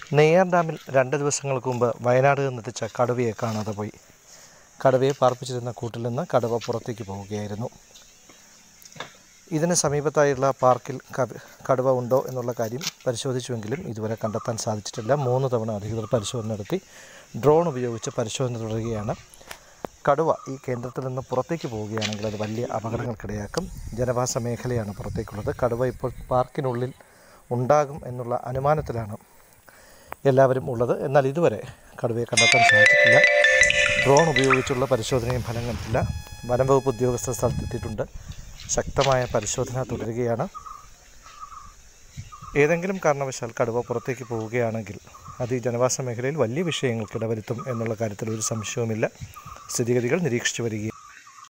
നെയ്യാർ ഡാമിൽ രണ്ട് ദിവസങ്ങൾക്ക് മുമ്പ് വയനാട് നിന്നെത്തിച്ച കടുവയെ കാണാതെ പോയി കടുവയെ പാർപ്പിച്ചിരുന്ന കൂട്ടിൽ നിന്ന് കടുവ പുറത്തേക്ക് പോവുകയായിരുന്നു ഇതിന് സമീപത്തായുള്ള പാർക്കിൽ കവ- കടുവ ഉണ്ടോ എന്നുള്ള കാര്യം പരിശോധിച്ചുവെങ്കിലും ഇതുവരെ കണ്ടെത്താൻ സാധിച്ചിട്ടില്ല മൂന്ന് തവണ അധികൃതർ പരിശോധന നടത്തി ഡ്രോൺ ഉപയോഗിച്ച് പരിശോധന തുടരുകയാണ് കടുവ ഈ കേന്ദ്രത്തിൽ നിന്ന് പുറത്തേക്ക് പോവുകയാണെങ്കിൽ അത് വലിയ അപകടങ്ങൾക്കിടയാക്കും ജനവാസ മേഖലയാണ് പുറത്തേക്കുള്ളത് കടുവ ഇപ്പോൾ പാർക്കിനുള്ളിൽ ഉണ്ടാകും എന്നുള്ള അനുമാനത്തിലാണ് എല്ലാവരും ഉള്ളത് എന്നാൽ ഇതുവരെ കടുവയെ കണ്ടെത്താൻ സാധിച്ചിട്ടില്ല ഡ്രോൺ ഉപയോഗിച്ചുള്ള പരിശോധനയും ഫലം കണ്ടില്ല വനം വകുപ്പ് ഉദ്യോഗസ്ഥർ സ്ഥലത്തെത്തിയിട്ടുണ്ട് ശക്തമായ പരിശോധന തുടരുകയാണ് ഏതെങ്കിലും കാരണവശാൽ കടുവ പുറത്തേക്ക് പോവുകയാണെങ്കിൽ അത് ഈ ജനവാസ മേഖലയിൽ വലിയ വിഷയങ്ങൾക്ക് ഇടവരുത്തും എന്നുള്ള കാര്യത്തിൽ ഒരു സംശയവുമില്ല സ്ഥിതിഗതികൾ നിരീക്ഷിച്ചു വരികയും